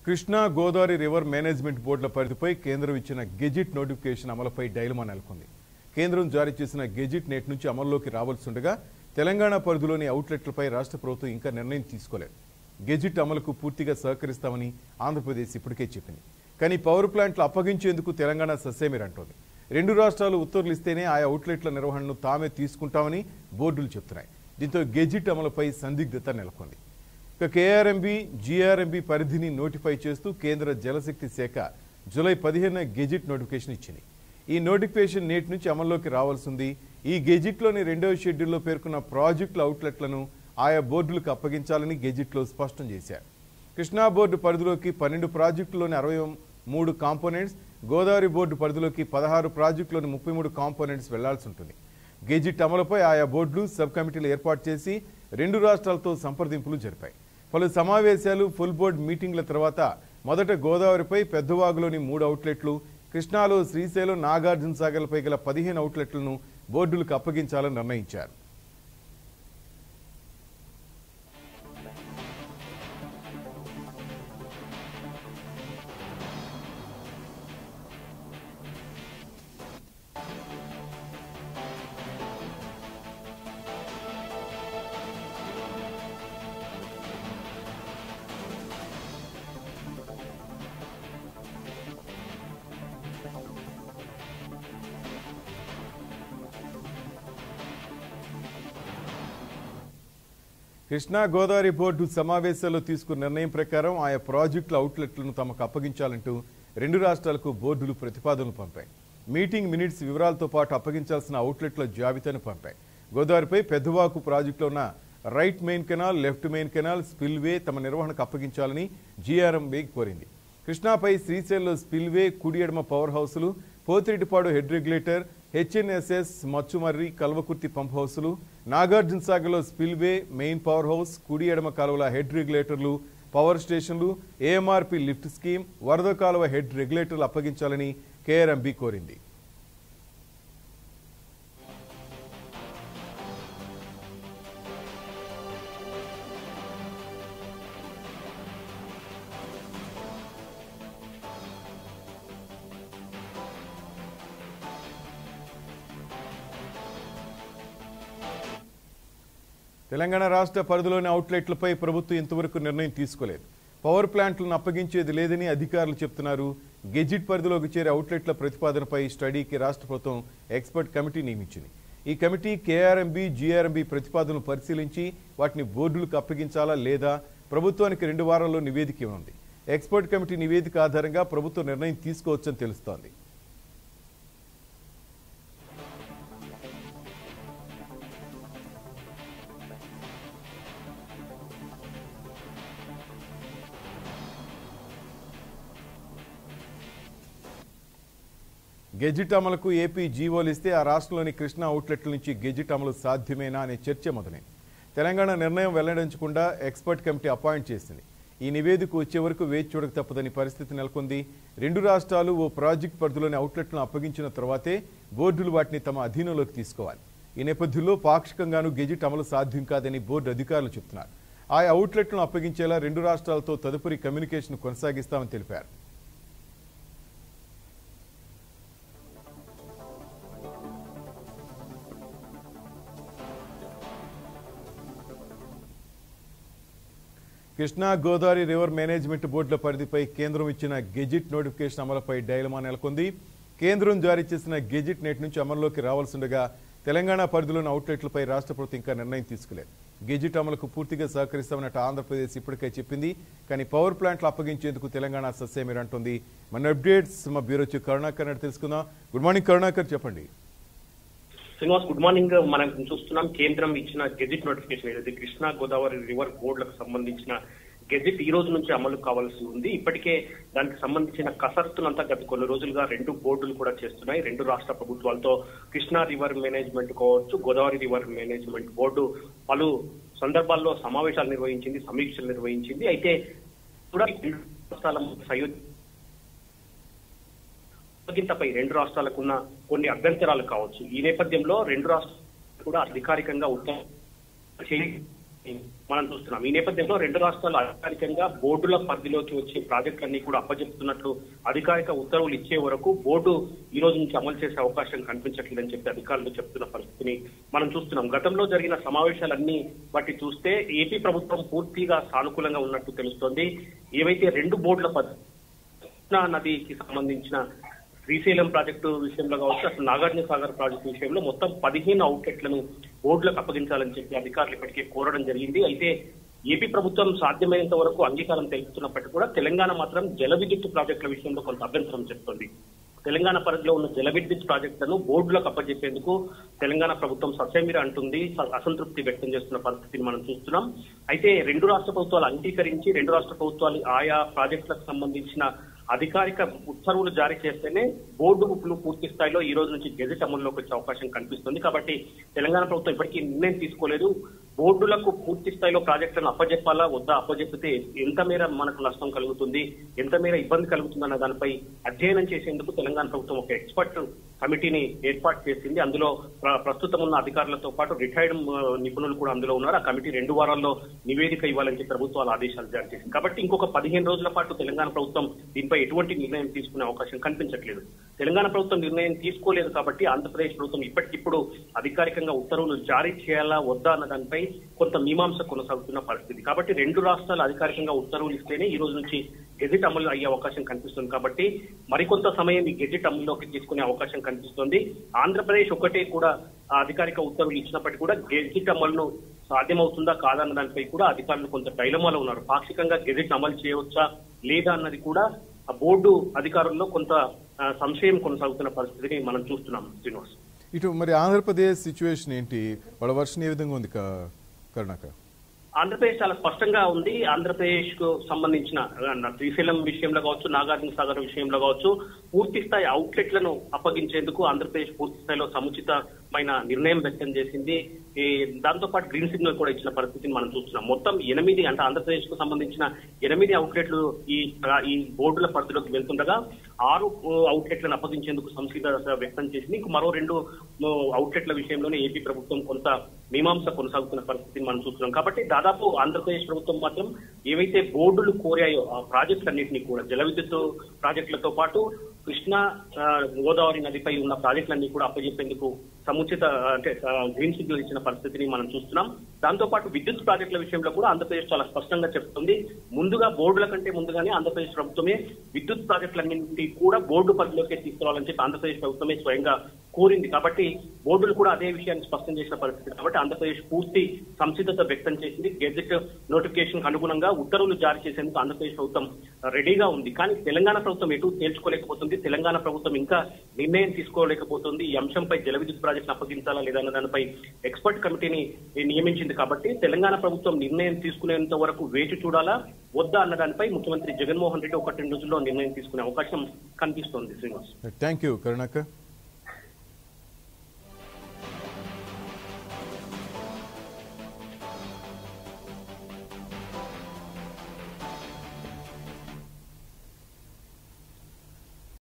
Krishna Godavari river management బోర్డుల పరిధిపై కేంద్రం ఇచ్చిన గెజిట్ నోటిఫికేషన్ అమలుపై డైలమా నెలకొంది కేంద్రం జారీ చేసిన గెజిట్ నేటి నుంచి అమల్లోకి రావాల్సిండగా తెలంగాణ పరిధిలోని అవుట్లెట్లపై రాష్ట్ర ప్రభుత్వం ఇంకా నిర్ణయం తీసుకోలేదు గెజిట్ అమలుకు పూర్తిగా సహకరిస్తామని ఆంధ్రప్రదేశ్ ఇప్పటికే చెప్పింది కానీ పవర్ ప్లాంట్లు అప్పగించేందుకు తెలంగాణ సస్సేమిరంటోంది రెండు రాష్ట్రాలు ఉత్తర్వులు ఇస్తేనే ఆయా అవుట్లెట్ల నిర్వహణను తామే తీసుకుంటామని బోర్డులు చెప్తున్నాయి దీంతో గెజిట్ అమలుపై సందిగ్ధత నెలకొంది ఇక కేఆర్ఎంబి జీఆర్ఎంబి పరిధిని నోటిఫై చేస్తూ కేంద్ర జలశక్తి శాఖ జూలై పదిహేనున గెజిట్ నోటిఫికేషన్ ఇచ్చింది ఈ నోటిఫికేషన్ నేటి నుంచి అమల్లోకి రావాల్సింది ఈ గెజిట్లోని రెండవ షెడ్యూల్లో పేర్కొన్న ప్రాజెక్టుల అవుట్లెట్లను ఆయా బోర్డులకు అప్పగించాలని గెజిట్లో స్పష్టం చేశారు కృష్ణా బోర్డు పరిధిలోకి పన్నెండు ప్రాజెక్టులోని అరవై మూడు కాంపోనెంట్స్ గోదావరి బోర్డు పరిధిలోకి పదహారు ప్రాజెక్టులోని ముప్పై మూడు కాంపోనెంట్స్ వెళ్లాల్సి ఉంటుంది గెజిట్ అమలుపై ఆయా బోర్డులు సబ్ కమిటీలు ఏర్పాటు చేసి రెండు రాష్ట్రాలతో సంప్రదింపులు జరిపాయి పలు సమావేశాలు ఫుల్ బోర్డు మీటింగ్ల తర్వాత మొదట గోదావరిపై పెద్దవాగులోని మూడు అవుట్లెట్లు కృష్ణాలో శ్రీశైలం నాగార్జున సాగర్లపై గల పదిహేను అవుట్లెట్లను బోర్డులకు అప్పగించాలని నిర్ణయించారు కృష్ణా గోదావరి బోర్డు సమావేశాల్లో తీసుకున్న నిర్ణయం ప్రకారం ఆయా ప్రాజెక్టుల అవుట్లెట్లను తమకు అప్పగించాలంటూ రెండు రాష్ట్రాలకు బోర్డులు ప్రతిపాదనలు పంపాయి మీటింగ్ మినిట్స్ వివరాలతో పాటు అప్పగించాల్సిన అవుట్లెట్ల జాబితాను పంపాయి గోదావరిపై పెద్దవాకు ప్రాజెక్టులో ఉన్న right main canal left main canal spillway తమ నిర్వహణకు అప్పగించాలని జీఆర్ఎంబీ కోరింది కృష్ణాపై శ్రీశైలంలో స్పిల్వే కుడి ఎడమ పవర్ హౌసులు Pothireddypadu head regulator HNSS Machumarri Kalwakurthy pump హౌసులు నాగార్జున సాగర్లో స్పిల్వే మెయిన్ పవర్ హౌస్ కుడి ఎడమ కాలువల హెడ్ రెగ్యులేటర్లు పవర్ స్టేషన్లు ఏఎంఆర్పి లిఫ్ట్ స్కీమ్ వరద కాలువ హెడ్ రెగ్యులేటర్లు అప్పగించాలని కేఆర్ఎంబీ కోరింది తెలంగాణ రాష్ట్ర పరిధిలోని అవుట్లెట్లపై ప్రభుత్వం ఇంతవరకు నిర్ణయం తీసుకోలేదు పవర్ ప్లాంట్లను అప్పగించేది లేదని అధికారులు చెప్తున్నారు గెజిట్ పరిధిలోకి చేరే అవుట్లెట్ల ప్రతిపాదనపై స్టడీకి రాష్ట్ర ప్రభుత్వం ఎక్స్పర్ట్ కమిటీ నియమించింది ఈ కమిటీ కేఆర్ఎంబి జీఆర్ఎంబి ప్రతిపాదనలు పరిశీలించి వాటిని బోర్డులకు అప్పగించాలా లేదా ప్రభుత్వానికి రెండు వారాల్లో నివేదిక ఇవ్వనుంది ఎక్స్పర్ట్ కమిటీ నివేదిక ఆధారంగా ప్రభుత్వం నిర్ణయం తీసుకోవచ్చని తెలుస్తోంది గెజిట్ అమలుకు ఏపీ జీవోలు ఇస్తే ఆ రాష్ట్రంలోని కృష్ణా అవుట్లెట్ల నుంచి గెజిట్ అమలు సాధ్యమేనా అనే చర్చ మొదలైంది తెలంగాణ నిర్ణయం వెల్లడించకుండా ఎక్స్పర్ట్ కమిటీ అపాయింట్ చేసింది ఈ నివేదిక వచ్చే వరకు వేచి చూడక తప్పదని పరిస్థితి నెలకొంది రెండు రాష్ట్రాలు ఓ ప్రాజెక్ట్ పరిధిలోని అవుట్లెట్లను అప్పగించిన తర్వాతే బోర్డులు వాటిని తమ అధీనంలోకి తీసుకోవాలి ఈ నేపథ్యంలో పాక్షికంగాను గెజిట్ అమలు సాధ్యం కాదని బోర్డు అధికారులు చెబుతున్నారు ఆ అవుట్లెట్లను అప్పగించేలా రెండు రాష్ట్రాలతో తదుపరి కమ్యూనికేషన్ కొనసాగిస్తామని తెలిపారు కృష్ణా గోదావరి రివర్ మేనేజ్మెంట్ బోర్డుల పరిధిపై కేంద్రం ఇచ్చిన గెజిట్ నోటిఫికేషన్ అమలుపై డైలమా నెలకొంది కేంద్రం జారీ చేసిన గెజిట్ నేటి నుంచి అమల్లోకి రావాల్సిండగా తెలంగాణ పరిధిలోని అవుట్లెట్లపై రాష్ట్ర ప్రభుత్వం ఇంకా నిర్ణయం తీసుకోలేదు గెజిట్ అమలుకు పూర్తిగా సహకరిస్తామన్నట్టు ఆంధ్రప్రదేశ్ ఇప్పటికే చెప్పింది కానీ పవర్ ప్లాంట్లు అప్పగించేందుకు తెలంగాణ సస్సేమీర్ అంటుంది మన అప్డేట్స్ మా బ్యూరో చీఫ్ కరుణాకర్ నాయుడు తెలుసుకుందాం గుడ్ మార్నింగ్ కరుణాకర్ చెప్పండి శ్రీనివాస్ గుడ్ మార్నింగ్ మనం చూస్తున్నాం కేంద్రం ఇచ్చిన గెజిట్ నోటిఫికేషన్ ఏదైతే కృష్ణా గోదావరి రివర్ బోర్డులకు సంబంధించిన గెజిట్ ఈ రోజు నుంచి అమలు కావాల్సి ఉంది ఇప్పటికే దానికి సంబంధించిన కసరత్తులంతా గత కొన్ని రోజులుగా రెండు బోర్డులు కూడా చేస్తున్నాయి రెండు రాష్ట్ర ప్రభుత్వాలతో కృష్ణా రివర్ మేనేజ్మెంట్ కావచ్చు గోదావరి రివర్ మేనేజ్మెంట్ బోర్డు పలు సందర్భాల్లో సమావేశాలు నిర్వహించింది సమీక్షలు నిర్వహించింది అయితే కూడా ఈ రెండు రాష్ట్రాల సయోధ్య అప్పగింతపై రెండు రాష్ట్రాలకు ఉన్న కొన్ని అభ్యంతరాలు కావచ్చు ఈ నేపథ్యంలో రెండు రాష్ట్రాలు కూడా అధికారికంగా ఉత్తరం చేయ మనం చూస్తున్నాం ఈ నేపథ్యంలో రెండు రాష్ట్రాలు అధికారికంగా బోర్డుల పరిధిలోకి వచ్చే ప్రాజెక్టులన్నీ కూడా అప్పజెప్తున్నట్లు అధికారిక ఉత్తర్వులు ఇచ్చే వరకు బోర్డు ఈ రోజు నుంచి అమలు చేసే అవకాశం కనిపించట్లేదని చెప్పి అధికారులు చెప్తున్న పరిస్థితిని మనం చూస్తున్నాం గతంలో జరిగిన సమావేశాలన్నీ బట్టి చూస్తే ఏపీ ప్రభుత్వం పూర్తిగా సానుకూలంగా ఉన్నట్టు తెలుస్తోంది ఏవైతే రెండు బోర్డుల పద్ధతి కృష్ణా నదికి సంబంధించిన శ్రీశైలం ప్రాజెక్టు విషయంలో కావచ్చు అసలు నాగార్జున సాగర్ ప్రాజెక్టు విషయంలో మొత్తం పదిహేను అవుట్లెట్లను బోర్డులకు అప్పగించాలని చెప్పి అధికారులు ఇప్పటికే కోరడం జరిగింది అయితే ఏపీ ప్రభుత్వం సాధ్యమైనంత వరకు అంగీకారం తెలుపుతున్నప్పటికీ కూడా తెలంగాణ మాత్రం జల విద్యుత్ ప్రాజెక్టుల విషయంలో కొంత అభ్యంతరం చెప్తోంది తెలంగాణ పరిధిలో ఉన్న జల విద్యుత్ ప్రాజెక్టులను బోర్డులకు అప్పజెప్పేందుకు తెలంగాణ ప్రభుత్వం ససేమిర అంటుంది స- అసంతృప్తి వ్యక్తం చేస్తున్న పరిస్థితిని మనం చూస్తున్నాం అయితే రెండు రాష్ట్ర ప్రభుత్వాలు అంగీకరించి రెండు రాష్ట్ర ప్రభుత్వాలు ఆయా ప్రాజెక్టులకు సంబంధించిన అధికారిక ఉత్తర్వులు జారీ చేస్తేనే బోర్డు బుక్లు పూర్తి స్థాయిలో ఈ రోజు నుంచి గెజెట్ అమల్లోకి వచ్చే అవకాశం కనిపిస్తుంది కాబట్టి తెలంగాణ ప్రభుత్వం ఇప్పటికీ నిర్ణయం తీసుకోలేదు బోర్డులకు పూర్తి స్థాయిలో ప్రాజెక్టులను అప్పజెప్పాలా వద్దా అప్పజెప్పితే ఎంత మేర మనకు నష్టం కలుగుతుంది ఎంత మేర ఇబ్బంది కలుగుతుంది అన్న దానిపై అధ్యయనం చేసేందుకు తెలంగాణ ప్రభుత్వం ఒక ఎక్స్పర్ట్ కమిటీని ఏర్పాటు చేసింది అందులో ప్ర- ప్రస్తుతం ఉన్న అధికారులతో పాటు రిటైర్డ్ నిపుణులు కూడా అందులో ఉన్నారు ఆ కమిటీ రెండు వారాల్లో నివేదిక ఇవ్వాలని చెప్పి ప్రభుత్వాలు ఆదేశాలు జారీ చేసింది కాబట్టి ఇంకొక పదిహేను రోజుల పాటు తెలంగాణ ప్రభుత్వం దీనిపై ఎటువంటి నిర్ణయం తీసుకునే అవకాశం కనిపించట్లేదు తెలంగాణ ప్రభుత్వం నిర్ణయం తీసుకోలేదు కాబట్టి ఆంధ్రప్రదేశ్ ప్రభుత్వం ఇప్పటికిప్పుడు అధికారికంగా ఉత్తర్వులు జారీ చేయాలా వద్దా అన్న దానిపై కొంత మీమాంస కొనసాగుతున్న పరిస్థితి కాబట్టి రెండు రాష్ట్రాలు అధికారికంగా ఉత్తర్వులు ఇస్తేనే ఈ రోజు నుంచి గెజిట్ అమలు అయ్యే అవకాశం కనిపిస్తుంది కాబట్టి మరికొంత సమయం ఈ గెజిట్ అమలులోకి తీసుకునే అవకాశం కనిపిస్తుంది ఆంధ్రప్రదేశ్ ఒకటే కూడా ఆ అధికారిక ఉత్తర్వులు ఇచ్చినప్పటికీ కూడా గెజిట్ అమలును సాధ్యమవుతుందా కాదన్న దానిపై కూడా అధికారులు కొంత డైలమాలో ఉన్నారు పాక్షికంగా గెజిట్ అమలు చేయవచ్చా లేదా అన్నది కూడా ఆ బోర్డు అధికారుల్లో కొంత ఆ, సంశయం కొనసాగుతున్న పరిస్థితిని మనం చూస్తున్నాం శ్రీనివాస్ ఇటు మరి ఆంధ్రప్రదేశ్ సిచ్యువేషన్ ఏంటి వాళ్ళ వర్షన్ ఏ విధంగా ఉంది క- కరుణాకర్ ఆంధ్రప్రదేశ్ చాలా స్పష్టంగా ఉంది ఆంధ్రప్రదేశ్ కు సంబంధించిన ఆ, శ్రీశైలం విషయంలో కావచ్చు నాగార్జున సాగర్ విషయంలో కావచ్చు పూర్తి స్థాయి అవుట్లెట్లను అప్పగించేందుకు ఆంధ్రప్రదేశ్ పూర్తి స్థాయిలో సముచితమైన నిర్ణయం వ్యక్తం చేసింది ఈ దాంతో పాటు గ్రీన్ సిగ్నల్ కూడా ఇచ్చిన పరిస్థితిని మనం చూస్తున్నాం మొత్తం ఎనిమిది అంటే ఆంధ్రప్రదేశ్ కు సంబంధించిన ఎనిమిది అవుట్లెట్లు ఈ ఈ బోర్డుల పరిధిలోకి వెళ్తుండగా ఆరు అవుట్లెట్లను అప్పగించేందుకు సంసిద్ధత వ్యక్తం చేసింది ఇంకో మరో రెండు అవుట్లెట్ల విషయంలోనే ఏపీ ప్రభుత్వం కొంత మీమాంస కొనసాగుతున్న పరిస్థితిని మనం చూస్తున్నాం కాబట్టి దాదాపు ఆంధ్రప్రదేశ్ ప్రభుత్వం మాత్రం ఏవైతే బోర్డులు కోరాయో ఆ ప్రాజెక్టులన్నింటినీ కూడా జల విద్యుత్ ప్రాజెక్టులతో పాటు కృష్ణా ఆ, గోదావరి నదిపై ఉన్న ప్రాజెక్టులన్నీ కూడా అప్పజెప్పేందుకు సముచిత ఆ, అంటే ఆ, గ్రీన్ సిగ్నల్ ఇచ్చిన పరిస్థితిని మనం చూస్తున్నాం దాంతో పాటు విద్యుత్ ప్రాజెక్టుల విషయంలో కూడా ఆంధ్రప్రదేశ్ చాలా స్పష్టంగా చెప్తుంది ముందుగా బోర్డుల కంటే ముందుగానే ఆంధ్రప్రదేశ్ ప్రభుత్వమే విద్యుత్ ప్రాజెక్టులన్నింటినీ కూడా బోర్డు పరిధిలోకి తీసుకురావాలని చెప్పి ఆంధ్రప్రదేశ్ ప్రభుత్వమే స్వయంగా కోరింది కాబట్టి బోర్డులు కూడా అదే విషయాన్ని స్పష్టం చేసిన పరిస్థితి కాబట్టి ఆంధ్రప్రదేశ్ పూర్తి సంసిద్ధత వ్యక్తం చేసింది గెజెట్ నోటిఫికేషన్ అనుగుణంగా ఉత్తర్వులు జారీ చేసేందుకు ఆంధ్రప్రదేశ్ ప్రభుత్వం రెడీగా ఉంది కానీ తెలంగాణ ప్రభుత్వం ఎటు తేల్చుకోలేకపోతుంది తెలంగాణ ప్రభుత్వం ఇంకా నిర్ణయం తీసుకోలేకపోతుంది ఈ అంశంపై జల విద్యుత్ ప్రాజెక్టును అప్పగించాలా లేదా అన్న దానిపై ఎక్స్పర్ట్ కమిటీని నియమించింది కాబట్టి తెలంగాణ ప్రభుత్వం నిర్ణయం తీసుకునేంత వరకు వేచి చూడాలా వద్దా అన్న దానిపై ముఖ్యమంత్రి జగన్మోహన్ రెడ్డి ఒకటి రెండు రోజుల్లో నిర్ణయం తీసుకునే అవకాశం కనిపిస్తోంది శ్రీనివాస్ థ్యాంక్ యూ కరుణాకర్